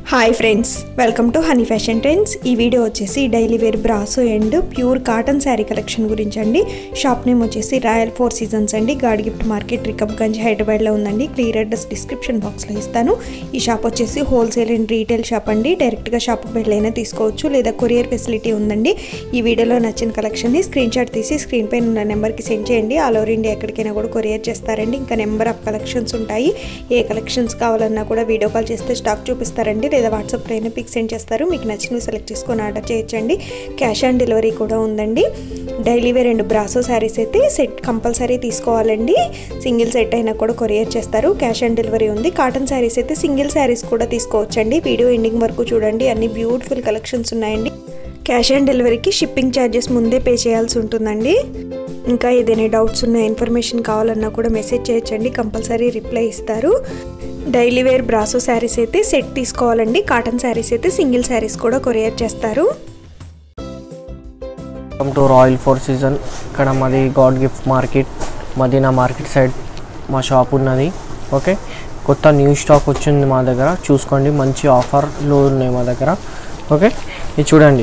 Hi friends welcome to Honey Fashion Trends ఈ video వచ్చేసి daily wear brasso and pure cotton sari collection గురించి అండి shop name వచ్చేసి Royal Four Seasons అండి God Gift Market Rikabganj హైదరాబాద్లో ఉందండి క్లియర్ అడ్రస్ డిస్క్రిప్షన్ బాక్స్లో ఇస్తాను ఈ షాప్ వచ్చేసి హోల్సేల్ అండ్ రీటైల్ షాప్ అండి డైరెక్ట్గా షాప్కి వెళ్ళైనా తీసుకోవచ్చు లేదా కొరియర్ ఫెసిలిటీ ఉందండి ఈ వీడియోలో నచ్చిన కలెక్షన్ని స్క్రీన్ షాట్ తీసి స్క్రీన్ పైన ఉన్న నెంబర్కి సెండ్ చేయండి ఆల్ ఓవర్ ఇండియా ఎక్కడికైనా కూడా కొరియర్ చేస్తారండి ఇంకా నెంబర్ ఆఫ్ కలెక్షన్స్ ఉంటాయి ఏ కలెక్షన్స్ కావాలన్నా కూడా వీడియో కాల్ చేస్తే స్టాక్ చూపిస్తారండి లేదా వాట్సాప్లో అయినా పిక్ సెండ్ చేస్తారు మీకు నచ్చినవి సెలెక్ట్ చేసుకొని ఆర్డర్ చేయొచ్చండి క్యాష్ ఆన్ డెలివరీ కూడా ఉందండి daily wear and brasso saris అయితే సెట్ కంపల్సరీ తీసుకోవాలండి సింగిల్ సెట్ అయినా కూడా కొరియర్ చేస్తారు క్యాష్ ఆన్ డెలివరీ ఉంది కాటన్ శారీస్ అయితే సింగిల్ శారీస్ కూడా తీసుకోవచ్చండి వీడియో ఎండింగ్ వరకు చూడండి అన్ని బ్యూటిఫుల్ కలెక్షన్స్ ఉన్నాయండి క్యాష్ ఆన్ డెలివరీకి షిప్పింగ్ ఛార్జెస్ ముందే పే చేయాల్సి ఉంటుందండి ఇంకా ఏదైనా డౌట్స్ ఉన్న ఇన్ఫర్మేషన్ కావాలన్నా కూడా మెసేజ్ చేయొచ్చండి కంపల్సరీ రిప్లై ఇస్తారు డైలీ వేర్ బ్రాసో శారీస్ అయితే సెట్ తీసుకోవాలండి కాటన్ శారీస్ అయితే సింగిల్ శారీస్ కూడా కొరియర్ చేస్తారు welcome to Royal Four Season ఇక్కడ మాది God Gift Market Madina market side మా షాప్ ఉన్నది ఓకే కొత్త న్యూ స్టాక్ వచ్చింది మా దగ్గర చూసుకోండి మంచి ఆఫర్లు ఉన్నాయి మా దగ్గర ఓకే ఇది చూడండి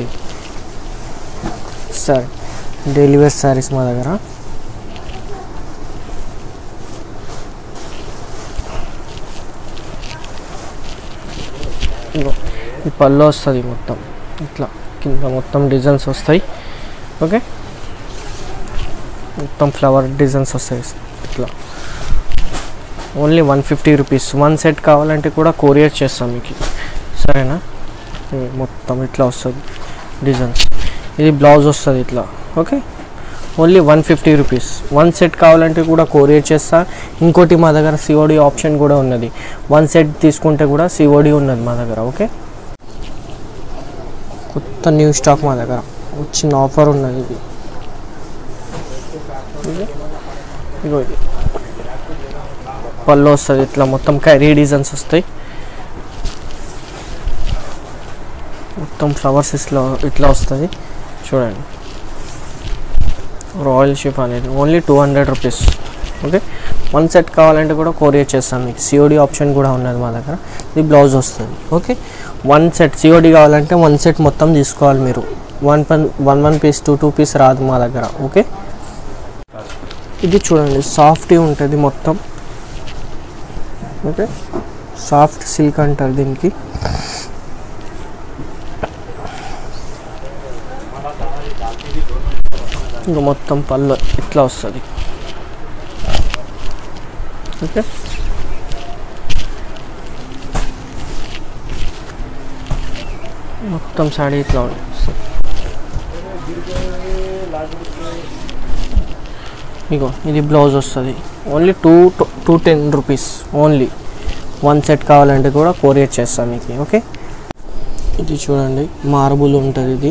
సరే డెలివరీ శారీస్ మా దగ్గర ఇగో ఈ పళ్ళు వస్తుంది మొత్తం ఇట్లా కింద మొత్తం డిజైన్స్ వస్తాయి ఓకే మొత్తం ఫ్లవర్ డిజైన్స్ వస్తాయి ఇట్లా only one fifty rupees one set కావాలంటే కూడా కొరియర్ చేస్తాం మీకు సరేనా ఇది మొత్తం ఇట్లా వస్తుంది డిజైన్స్ ఇది బ్లౌజ్ వస్తుంది ఇట్లా okay only one fifty rupees one set కావాలంటే కూడా కొరియర్ చేస్తా ఇంకోటి మా దగ్గర సిఓడి ఆప్షన్ కూడా ఉన్నది వన్ సెట్ తీసుకుంటే కూడా సిఓడి ఉన్నది మా దగ్గర ఓకే కొత్త న్యూ స్టాక్ మా దగ్గర వచ్చిన ఆఫర్ ఉన్నది ఇది ఇది- ఇగో ఇది పళ్ళు వస్తుంది ఇట్లా మొత్తం కైరీ డిజైన్స్ వస్తాయి మొత్తం ఫ్లవర్స్ ఇట్లా ఇట్లా వస్తుంది చూడండి రాయల్ షిప్ అనేది only two hundred rupees okay one set కావాలంటే కూడా కొరియర్ చేస్తాం మీకు సిఓడి ఆప్షన్ కూడా ఉన్నది మా దగ్గర ఇది బ్లౌజ్ వస్తుంది ఓకే వన్ సెట్ సిఓడి కావాలంటే వన్ సెట్ మొత్తం తీసుకోవాలి మీరు వన్ పన్ one one piece two two piece రాదు మా దగ్గర ఓకే ఇది చూడండి సాఫ్ట్ ఉంటుంది మొత్తం ఓకే సాఫ్ట్ సిల్క్ అంటారు దీనికి ఇంకా మొత్తం పళ్ళు ఇట్లా వస్తుంది ఓకే మొత్తం సాడీ ఇట్లా వస్తుంది ఇగో ఇది బ్లౌజ్ వస్తుంది only two two ten rupees only one set కావాలంటే కూడా కొరియర్ చేస్తాం మీకు ఓకే ఇది చూడండి మార్బుల్ ఉంటుంది ఇది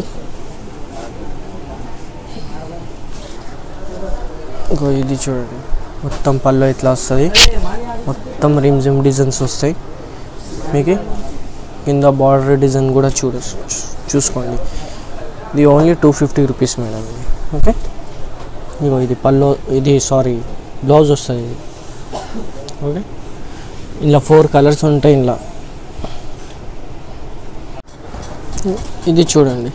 ఇంకో ఇది చూడండి మొత్తం పళ్ళు ఇట్లా వస్తుంది మొత్తం రిమ్ జిమ్ డిజైన్స్ వస్తాయి మీకు కింద బార్డర్ డిజైన్ కూడా చూడ చూసుకోండి ఇది only two fifty rupees madam ఇది ఓకే ఇగో ఇది పళ్ళు ఇది సారీ బ్లౌజ్ వస్తుంది ఇది ఓకే ఇలా ఫోర్ కలర్స్ ఉంటాయి ఇలా ఇది చూడండి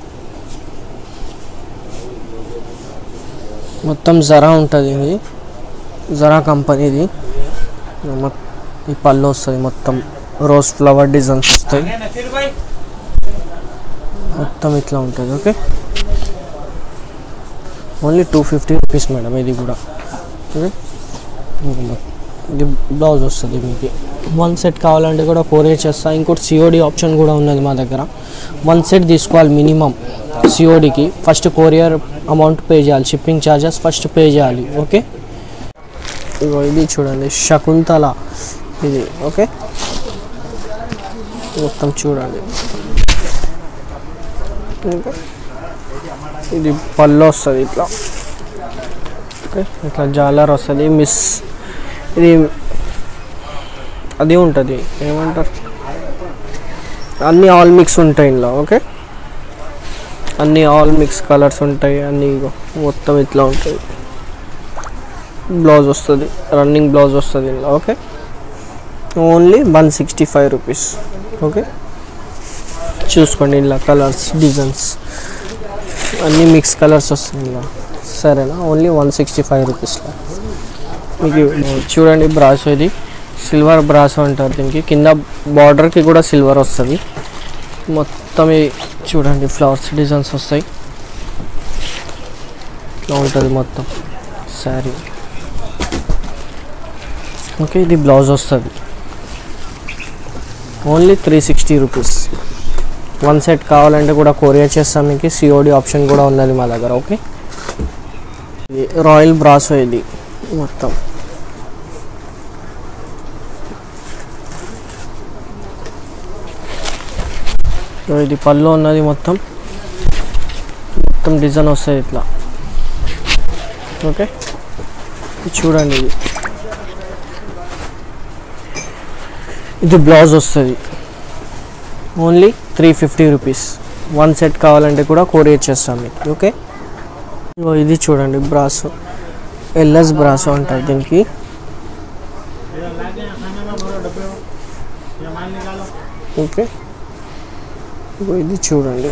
మొత్తం జరా ఉంటుంది ఇది జరా కంపెనీది మొ- ఈ పళ్ళు వస్తుంది మొత్తం రోజ్ ఫ్లవర్ డిజైన్స్ వస్తాయి మొత్తం ఇట్లా ఉంటుంది okay only two fifty rupees madam ఇది కూడా ఓకే ఇది బ్లౌజ్ వస్తుంది మీకు వన్ సెట్ కావాలంటే కూడా కొరియర్ చేస్తా ఇంకోటి సిఓడి ఆప్షన్ కూడా ఉన్నది మా దగ్గర వన్ సెట్ తీసుకోవాలి మినిమం సిఓడికి ఫస్ట్ కొరియర్ అమౌంట్ పే చేయాలి షిప్పింగ్ ఛార్జెస్ ఫస్ట్ పే చేయాలి ఓకే ఇగో ఇది చూడండి శకుంతల ఇది ఓకే మొత్తం చూడండి ఓకే ఇది పళ్ళు వస్తుంది ఇట్లా ఓకే ఇట్లా జాలర్ వస్తుంది మిస్ ఇది అది ఉంటుంది ఏమంటారు అన్నీ ఆల్ మిక్స్ ఉంటాయి ఇందులో ఓకే అన్నీ ఆల్ మిక్స్ కలర్స్ ఉంటాయి అన్నీ ఇగో మొత్తం ఇట్లా ఉంటాయి బ్లౌజ్ వస్తుంది రన్నింగ్ బ్లౌజ్ వస్తుంది ఇందులో okay only one sixty five rupees okay చూసుకోండి ఇలా కలర్స్ డిజైన్స్ అన్నీ మిక్స్ కలర్స్ వస్తుంది ఇలా సరేనా ఓన్లీ వన్ సిక్స్టీ ఫైవ్ రూపీస్లో మీకు చూడండి బ్రాసో ఇది సిల్వర్ బ్రాసో అంటారు దీనికి కింద బార్డర్కి కూడా సిల్వర్ వస్తుంది మొత్తం ఇది చూడండి ఫ్లవర్స్ డిజైన్స్ వస్తాయి ఇట్లా ఉంటుంది మొత్తం శారీ ఓకే ఇది బ్లౌజ్ వస్తుంది only three sixty rupees one set కావాలంటే కూడా కొరియర్ చేస్తాం మీకు సిఓడి ఆప్షన్ కూడా ఉన్నది మా దగ్గర ఓకే ఇది రాయల్ బ్రాసో ఇది మొత్తం సో ఇది పళ్ళు ఉన్నది మొత్తం మొత్తం డిజైన్ వస్తుంది ఇట్లా ఓకే ఇది చూడండి ఇది ఇది బ్లౌజ్ వస్తుంది only three fifty rupees one set కావాలంటే కూడా కొరియర్ చేస్తాం మీకు ఓకే ఇగో ఇది చూడండి బ్రాసో ఎల్ఎస్ బ్రాసో అంటారు దీనికి ఓకే ఇగో ఇది చూడండి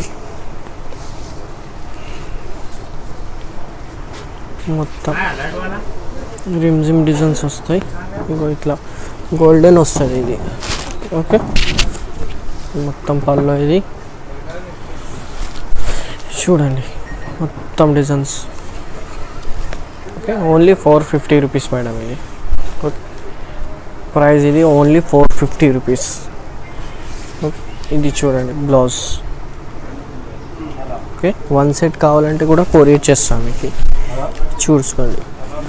మొత్తం రిమ్జిమ్ డిజైన్స్ వస్తాయి ఇగో ఇట్లా గోల్డెన్ వస్తుంది ఇది ఓకే మొత్తం పళ్ళు ఇది చూడండి మొత్తం designs okay only four fifty rupees madam ఇది ఓకే ప్రైస్ ఇది ఓన్లీ ఫోర్ ఫిఫ్టీ రూపీస్ ఇది చూడండి బ్లౌజ్ ఓకే వన్ సెట్ కావాలంటే కూడా కొరియర్ చేస్తాం మీకు చూసుకోండి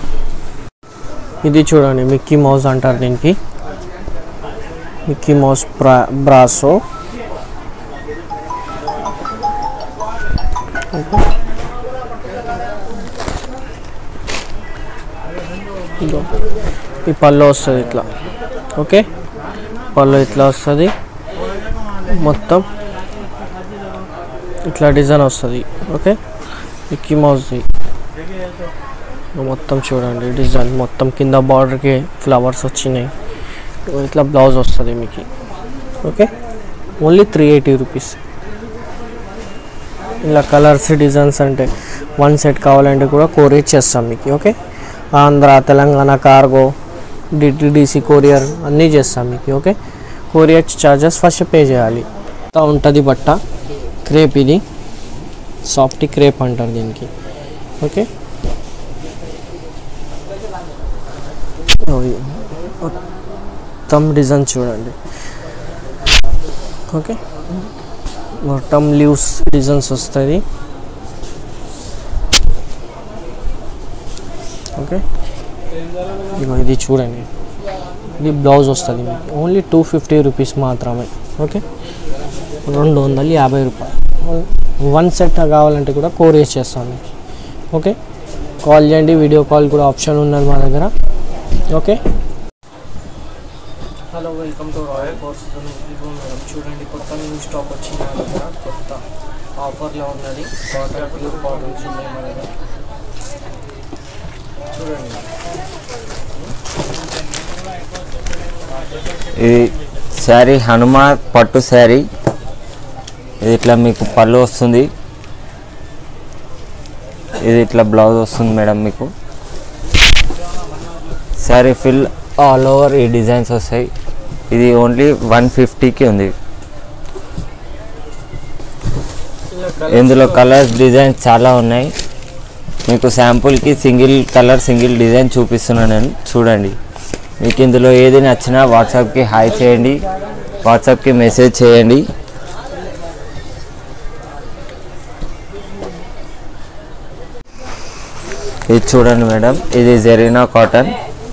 ఇది చూడండి మిక్కీ మౌస్ అంటారు దీనికి మిక్కీ మౌస్ బ్రా బ్రాసో ఇదో. ఈ పళ్ళు వస్తుంది ఇట్లా ఓకే పళ్ళు ఇట్లా వస్తుంది మొత్తం ఇట్లా డిజైన్ వస్తుంది ఓకే మిక్కీ మౌస్ది మొత్తం చూడండి డిజైన్ మొత్తం కింద బార్డర్కి ఫ్లవర్స్ వచ్చినాయి ఇట్లా బ్లౌజ్ వస్తుంది మీకు okay only three eighty rupees ఇలా కలర్స్ డిజైన్స్ అంటే వన్ సెట్ కావాలంటే కూడా కొరియర్ చేస్తాం మీకు okay Andhra Telangana cargo D T D C courier అన్నీ చేస్తాం మీకు okay courier charges first pay చేయాలి అంతా ఉంటుంది బట్ట క్రేప్ ఇది సాఫ్ట్ క్రేప్ అంటారు దీనికి ఓకే అవి మొత్తం డిజైన్ చూడండి ఓకే మొత్తం లీవ్స్ డిజైన్స్ వస్తుంది ఓకే ఇగో ఇది చూడండి ఇది బ్లౌజ్ వస్తుంది మీకు ఓన్లీ టూ ఫిఫ్టీ రూపీస్ మాత్రమే ఓకే రెండు వందల యాభై రూపాయలు వన్ సెట్ కావాలంటే కూడా కొరియర్ చేస్తాం మీకు ఓకే కాల్ చేయండి వీడియో కాల్ కూడా ఆప్షన్ ఉన్నది మా దగ్గర okay hello welcome to royal course ఇదిగో మేడం చూడండి కొత్త న్యూ స్టాక్ వచ్చింది మా దగ్గర కొత్త ఆఫర్లో ఉన్నది కాటన్ ప్యూర్ కాటన్స్ ఉన్నాయి మా దగ్గర చూడండి ఇది శారీ హనుమ పట్టు శారీ ఇది ఇట్లా మీకు పళ్ళు వస్తుంది ఇది ఇట్లా బ్లౌజ్ వస్తుంది మేడం మీకు శారీ ఫిల్ ఆల్ ఓవర్ ఈ డిజైన్స్ వస్తాయి ఇది ఓన్లీ వన్ ఫిఫ్టీకి ఉంది ఇందులో కలర్స్ డిజైన్స్ చాలా ఉన్నాయి మీకు శాంపుల్కి సింగిల్ కలర్ సింగిల్ డిజైన్ చూపిస్తున్నాను నేను చూడండి మీకు ఇందులో ఏది నచ్చినా వాట్సాప్కి హాయ్ చేయండి వాట్సాప్కి మెసేజ్ చేయండి ఇది చూడండి మేడం ఇది జెరీనా కాటన్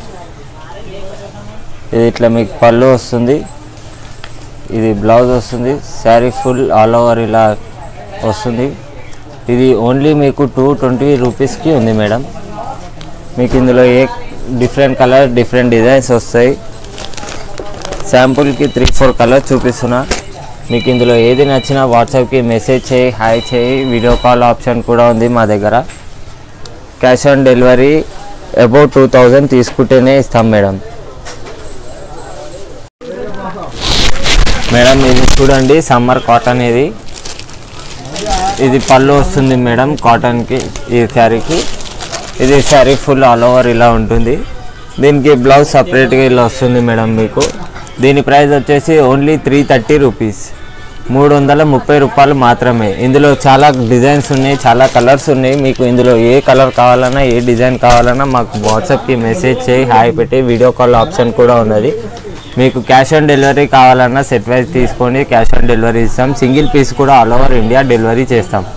ఇది ఇట్లా మీకు పళ్ళు వస్తుంది ఇది బ్లౌజ్ వస్తుంది శారీ ఫుల్ ఆల్ ఓవర్ ఇలా వస్తుంది ఇది ఓన్లీ మీకు టూ ట్వంటీ రూపీస్కి ఉంది మేడం మీకు ఇందులో ఏ డిఫరెంట్ కలర్ డిఫరెంట్ డిజైన్స్ వస్తాయి శాంపుల్కి త్రీ ఫోర్ కలర్ చూపిస్తున్నా మీకు ఇందులో ఏది నచ్చినా వాట్సాప్కి మెసేజ్ చేయి హాయ్ చేయి వీడియో కాల్ ఆప్షన్ కూడా ఉంది మా దగ్గర cash on delivery about two thousand తీసుకుంటేనే ఇస్తాం మేడం మేడం ఇది చూడండి సమ్మర్ కాటన్ ఇది ఇది పళ్ళు వస్తుంది మేడం కాటన్కి ఈ శారీకి ఇది శారీ ఫుల్ ఆల్ ఓవర్ ఇలా ఉంటుంది దీనికి బ్లౌజ్ సపరేట్గా ఇలా వస్తుంది మేడం మీకు దీని ప్రైస్ వచ్చేసి ఓన్లీ త్రీ థర్టీ రూపీస్ మూడు వందల ముప్పై రూపాయలు మాత్రమే ఇందులో చాలా డిజైన్స్ ఉన్నాయి చాలా కలర్స్ ఉన్నాయి మీకు ఇందులో ఏ కలర్ కావాలన్నా ఏ డిజైన్ కావాలన్నా మాకు వాట్సాప్కి మెసేజ్ చేయి హాయ్ పెట్టి వీడియో కాల్ ఆప్షన్ కూడా ఉన్నది మీకు క్యాష్ ఆన్ డెలివరీ కావాలన్నా సెట్ వైజ్ తీసుకోండి క్యాష్ ఆన్ డెలివరీ ఇస్తాం సింగిల్ పీస్ కూడా ఆల్ ఓవర్ ఇండియా డెలివరీ చేస్తాం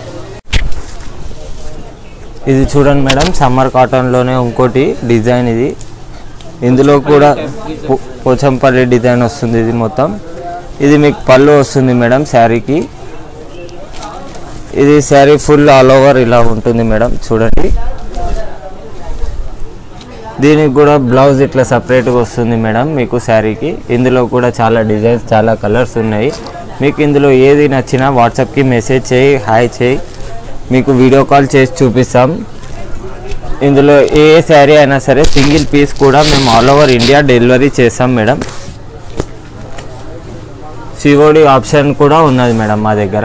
ఇది చూడండి మేడం సమ్మర్ కాటన్లోనే ఇంకోటి డిజైన్ ఇది ఇందులో కూడా పో- పోచంపల్లి డిజైన్ వస్తుంది ఇది మొత్తం ఇది మీకు పళ్ళు వస్తుంది మేడం శారీకి ఇది శారీ ఫుల్ ఆల్ ఓవర్ ఇలా ఉంటుంది మేడం చూడండి దీనికి కూడా బ్లౌజ్ ఇట్లా సపరేట్గా వస్తుంది మేడం మీకు శారీకి ఇందులో కూడా చాలా డిజైన్స్ చాలా కలర్స్ ఉన్నాయి మీకు ఇందులో ఏది నచ్చినా వాట్సాప్కి మెసేజ్ చేయి హాయ్ చేయి మీకు వీడియో కాల్ చేసి చూపిస్తాం ఇందులో ఏ శారీ అయినా సరే సింగిల్ పీస్ కూడా మేము ఆల్ ఓవర్ ఇండియా డెలివరీ చేస్తాం మేడం సిఓడి ఆప్షన్ కూడా ఉన్నది మేడం మా దగ్గర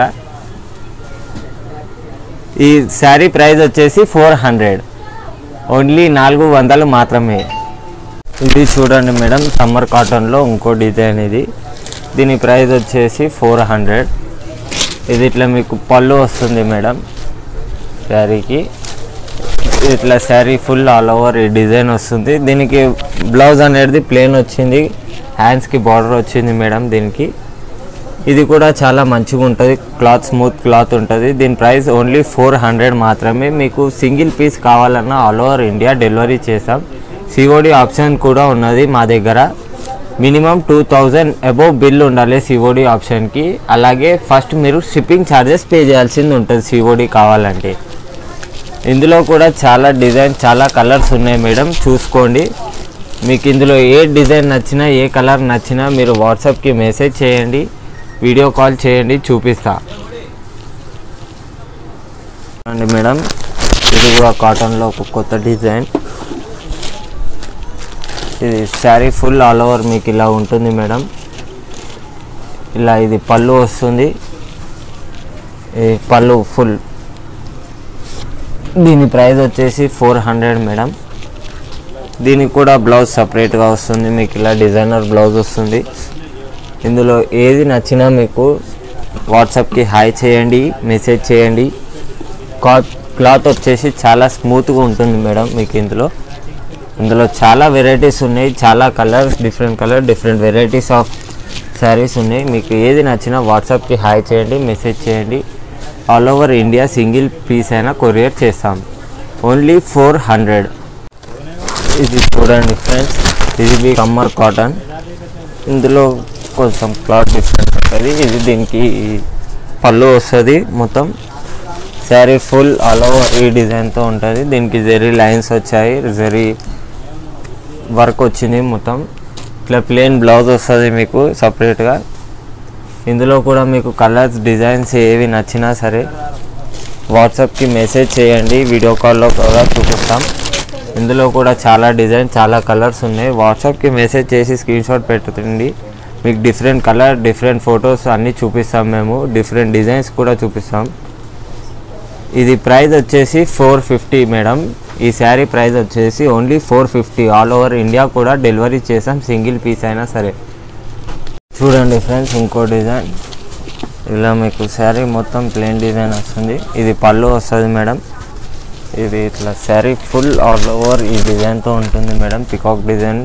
ఈ శారీ ప్రైస్ వచ్చేసి ఫోర్ హండ్రెడ్ ఓన్లీ నాలుగు వందలు మాత్రమే ఇది చూడండి మేడం సమ్మర్ కాటన్లో ఇంకో డిజైన్ ఇది దీని ప్రైస్ వచ్చేసి ఫోర్ హండ్రెడ్ ఇది ఇట్లా మీకు పళ్ళు వస్తుంది మేడం శారీకి ఇట్లా శారీ ఫుల్ ఆల్ ఓవర్ ఈ డిజైన్ వస్తుంది దీనికి బ్లౌజ్ అనేది ప్లేన్ వచ్చింది హ్యాండ్స్కి బార్డర్ వచ్చింది మేడం దీనికి ఇది కూడా చాలా మంచిగా ఉంటుంది క్లాత్ స్మూత్ క్లాత్ ఉంటుంది దీని ప్రైస్ ఓన్లీ ఫోర్ హండ్రెడ్ మాత్రమే మీకు సింగిల్ పీస్ కావాలన్నా ఆల్ ఓవర్ ఇండియా డెలివరీ చేస్తాం సిఓడి ఆప్షన్ కూడా ఉన్నది మా దగ్గర minimum two thousand above bill ఉండాలి సిఓడి ఆప్షన్కి అలాగే ఫస్ట్ మీరు షిప్పింగ్ ఛార్జెస్ పే చేయాల్సింది ఉంటుంది సిఓడి కావాలంటే ఇందులో కూడా చాలా డిజైన్ చాలా కలర్స్ ఉన్నాయి మేడం చూసుకోండి మీకు ఇందులో ఏ డిజైన్ నచ్చినా ఏ కలర్ నచ్చినా మీరు వాట్సాప్కి మెసేజ్ చేయండి వీడియో కాల్ చేయండి చూపిస్తా అండి మేడం ఇది కూడా కాటన్లో ఒక కొత్త డిజైన్ ఇది శారీ ఫుల్ ఆల్ ఓవర్ మీకు ఇలా ఉంటుంది మేడం ఇలా ఇది పళ్ళు వస్తుంది ఈ పళ్ళు ఫుల్ దీని ప్రైస్ వచ్చేసి ఫోర్ హండ్రెడ్ మేడం దీనికి కూడా బ్లౌజ్ సపరేట్గా వస్తుంది మీకు ఇలా డిజైనర్ బ్లౌజ్ వస్తుంది ఇందులో ఏది నచ్చినా మీకు వాట్సాప్కి హాయ్ చేయండి మెసేజ్ చేయండి క్లాత్ క్లాత్ వచ్చేసి చాలా స్మూత్గా ఉంటుంది మేడం మీకు ఇందులో ఇందులో చాలా వెరైటీస్ ఉన్నాయి చాలా colours different colour different varieties of saris ఉన్నాయి మీకు ఏది నచ్చినా వాట్సాప్కి హాయ్ చేయండి మెసేజ్ చేయండి all over India single piece అయినా కొరియర్ చేస్తాం ఓన్లీ ఫోర్ హండ్రెడ్ ఇది చూడండి ఫ్రెండ్స్ ఇది మీ కమ్మర్ కాటన్ ఇందులో కొంచెం క్లాత్ డిఫరెంట్ ఉంటుంది ఇది దీనికి పళ్ళు వస్తుంది మొత్తం శారీ ఫుల్ ఆల్ ఓవర్ ఈ డిజైన్తో ఉంటుంది దీనికి జరీ లైన్స్ వచ్చాయి జరీ వర్క్ వచ్చింది మొత్తం ఇట్లా ప్లెయిన్ బ్లౌజ్ వస్తుంది మీకు సపరేట్గా ఇందులో కూడా మీకు కలర్స్ డిజైన్స్ ఏవి నచ్చినా సరే వాట్సాప్కి మెసేజ్ చేయండి వీడియో కాల్లో కూడా చూపిస్తాం ఇందులో కూడా చాలా డిజైన్ చాలా కలర్స్ ఉన్నాయి వాట్సాప్కి మెసేజ్ చేసి స్క్రీన్ షాట్ పెట్టుతుంది మీకు డిఫరెంట్ కలర్ డిఫరెంట్ ఫొటోస్ అన్నీ చూపిస్తాం మేము డిఫరెంట్ డిజైన్స్ కూడా చూపిస్తాం ఇది ప్రైస్ వచ్చేసి ఫోర్ ఫిఫ్టీ మేడం ఈ శారీ ప్రైస్ వచ్చేసి only four fifty all over India కూడా డెలివరీ చేసాం సింగిల్ పీస్ అయినా సరే చూడండి ఫ్రెండ్స్ ఇంకో డిజైన్ ఇలా మీకు శారీ మొత్తం ప్లెయిన్ డిజైన్ వస్తుంది ఇది పళ్ళు వస్తుంది మేడం ఇది ఇట్లా శారీ ఫుల్ ఆల్ ఓవర్ ఈ డిజైన్తో ఉంటుంది మేడం పికాక్ డిజైన్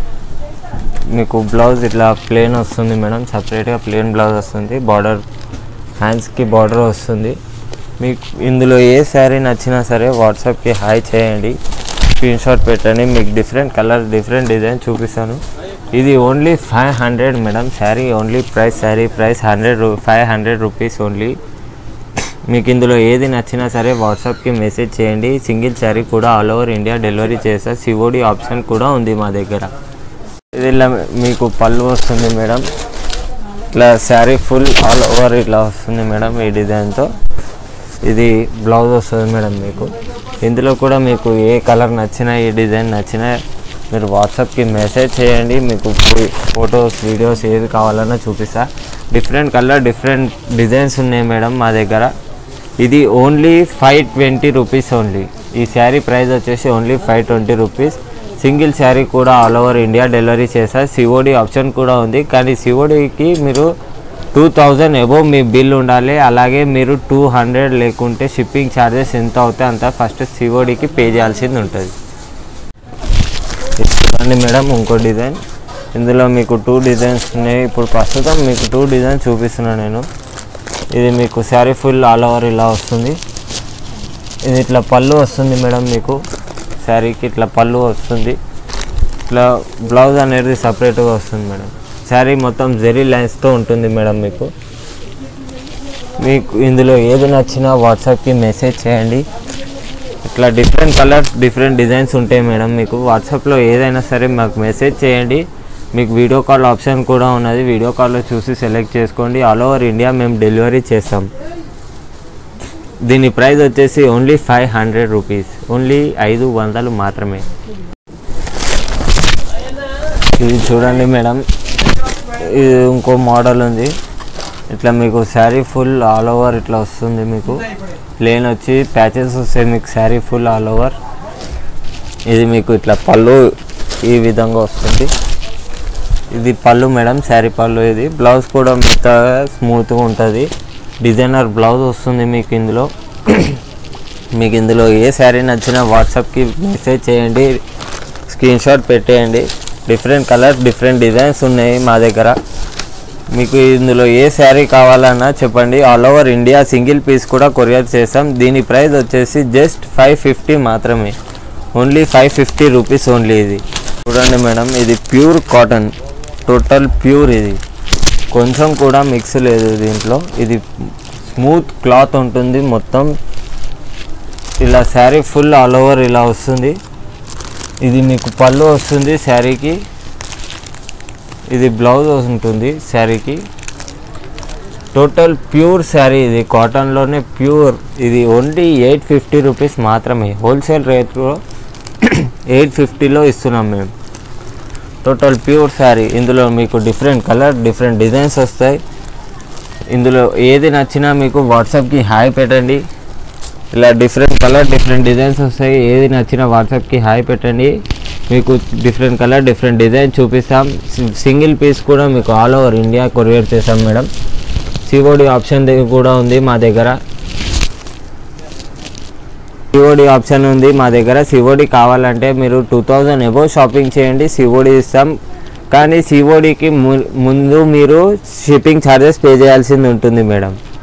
మీకు బ్లౌజ్ ఇట్లా ప్లెయిన్ వస్తుంది మేడం సపరేట్గా ప్లెయిన్ బ్లౌజ్ వస్తుంది బార్డర్ హ్యాండ్స్కి బార్డర్ వస్తుంది మీకు ఇందులో ఏ శారీ నచ్చినా సరే వాట్సాప్కి హాయ్ చేయండి స్క్రీన్ షాట్ పెట్టండి మీకు డిఫరెంట్ కలర్ డిఫరెంట్ డిజైన్ చూపిస్తాను ఇది only five hundred madam sari only price sari price hundred రూ ఫైవ్ హండ్రెడ్ రూపీస్ ఓన్లీ మీకు ఇందులో ఏది నచ్చినా సరే వాట్సాప్కి మెసేజ్ చేయండి సింగిల్ శారీ కూడా ఆల్ ఓవర్ ఇండియా డెలివరీ చేస్తా సిఓడి ఆప్షన్ కూడా ఉంది మా దగ్గర ఇది ఇలా మీకు పళ్ళు వస్తుంది మేడం ఇట్లా శారీ ఫుల్ ఆల్ ఓవర్ ఇట్లా వస్తుంది మేడం ఈ డిజైన్తో ఇది బ్లౌజ్ వస్తుంది మేడం మీకు ఇందులో కూడా మీకు ఏ కలర్ నచ్చినా ఏ డిజైన్ నచ్చినా మీరు వాట్సాప్కి మెసేజ్ చేయండి మీకు ఫొటోస్ వీడియోస్ ఏది కావాలన్నా చూపిస్తా డిఫరెంట్ కలర్ డిఫరెంట్ డిజైన్స్ ఉన్నాయి మేడం మా దగ్గర ఇది only five twenty rupees only ఈ శారీ ప్రైస్ వచ్చేసి only five twenty rupees single sari కూడా ఆల్ ఓవర్ ఇండియా డెలివరీ చేస్తారు సిఓడి ఆప్షన్ కూడా ఉంది కానీ సిఓడికి మీరు టూ థౌజండ్ ఎబో మీ బిల్ ఉండాలి అలాగే మీరు టూ హండ్రెడ్ లేకుంటే షిప్పింగ్ ఛార్జెస్ ఎంత అవుతాయి అంత ఫస్ట్ సిఓడికి పే చేయాల్సింది ఉంటుంది ఇది చూడండి మేడం ఇంకో డిజైన్ ఇందులో మీకు టూ డిజైన్స్ ఉన్నాయి ఇప్పుడు ప్రస్తుతం మీకు టూ డిజైన్ చూపిస్తున్నాను నేను ఇది మీకు శారీ ఫుల్ ఆల్ ఓవర్ ఇలా వస్తుంది ఇది ఇట్లా పళ్ళు వస్తుంది మేడం మీకు శారీకి ఇట్లా పళ్ళు వస్తుంది ఇట్లా బ్లౌజ్ అనేది సపరేట్గా వస్తుంది మేడం శారీ మొత్తం జెరీ లైన్స్తో ఉంటుంది మేడం మీకు మీకు ఇందులో ఏది నచ్చినా వాట్సాప్కి మెసేజ్ చేయండి ఇట్లా డిఫరెంట్ కలర్స్ డిఫరెంట్ డిజైన్స్ ఉంటాయి మేడం మీకు వాట్సాప్లో ఏదైనా సరే మాకు మెసేజ్ చేయండి మీకు వీడియో కాల్ ఆప్షన్ కూడా ఉన్నది వీడియో కాల్లో చూసి సెలెక్ట్ చేసుకోండి ఆల్ ఓవర్ ఇండియా మేము డెలివరీ చేస్తాం దీని ప్రైస్ వచ్చేసి only five hundred rupees only ఐదు వందలు మాత్రమే ఇది చూడండి మేడం ఇది ఇంకో మోడల్ ఉంది ఇట్లా మీకు శారీ ఫుల్ ఆల్ ఓవర్ ఇట్లా వస్తుంది మీకు ప్లేన్ వచ్చి ప్యాచెస్ వస్తాయి మీకు శారీ ఫుల్ ఆల్ ఓవర్ ఇది మీకు ఇట్లా పళ్ళు ఈ విధంగా వస్తుంది ఇది పళ్ళు మేడం శారీ పళ్ళు ఇది బ్లౌజ్ కూడా మెత్తగా స్మూత్గా ఉంటుంది డిజైనర్ బ్లౌజ్ వస్తుంది మీకు ఇందులో మీకు ఇందులో ఏ శారీ నచ్చినా వాట్సాప్కి మెసేజ్ చేయండి స్క్రీన్ షాట్ పెట్టేయండి డిఫరెంట్ కలర్స్ డిఫరెంట్ డిజైన్స్ ఉన్నాయి మా దగ్గర మీకు ఇందులో ఏ శారీ కావాలన్నా చెప్పండి all over India single piece కూడా కొరియర్ చేస్తాం దీని ప్రైస్ వచ్చేసి జస్ట్ ఫైవ్ ఫిఫ్టీ మాత్రమే only five fifty rupees only ఇది చూడండి మేడం ఇది ప్యూర్ కాటన్ టోటల్ ప్యూర్ ఇది కొంచెం కూడా మిక్స్ లేదు దీంట్లో ఇది స్మూత్ క్లాత్ ఉంటుంది మొత్తం ఇలా శారీ ఫుల్ ఆల్ ఓవర్ ఇలా వస్తుంది ఇది మీకు పళ్ళు వస్తుంది శారీకి ఇది బ్లౌజ్ ఉంటుంది శారీకి టోటల్ ప్యూర్ శారీ ఇది కాటన్లోనే ప్యూర్ ఇది ఓన్లీ ఎయిట్ ఫిఫ్టీ రూపీస్ మాత్రమే హోల్సేల్ రేట్లో ఎయిట్ ఫిఫ్టీలో ఇస్తున్నాం మేము టోటల్ ప్యూర్ శారీ ఇందులో మీకు డిఫరెంట్ కలర్ డిఫరెంట్ డిజైన్స్ వస్తాయి ఇందులో ఏది నచ్చినా మీకు వాట్సాప్కి హాయ్ పెట్టండి ఇలా డిఫరెంట్ కలర్ డిఫరెంట్ డిజైన్స్ వస్తాయి ఏది నచ్చినా వాట్సాప్కి హాయ్ పెట్టండి మీకు డిఫరెంట్ కలర్ డిఫరెంట్ డిజైన్ చూపిస్తాం సి- సింగిల్ పీస్ కూడా మీకు ఆల్ ఓవర్ ఇండియా కొరియర్ చేస్తాం మేడం సిఓడి ఆప్షన్ ది- కూడా ఉంది మా దగ్గర సిఓడి ఆప్షన్ ఉంది మా దగ్గర సిఓడి కావాలంటే మీరు టూ థౌజండ్ ఎబో షాపింగ్ చేయండి సిఓడి ఇస్తాం కానీ సిఓడికి ముందు మీరు షిప్పింగ్ ఛార్జెస్ పే చేయాల్సింది ఉంటుంది మేడం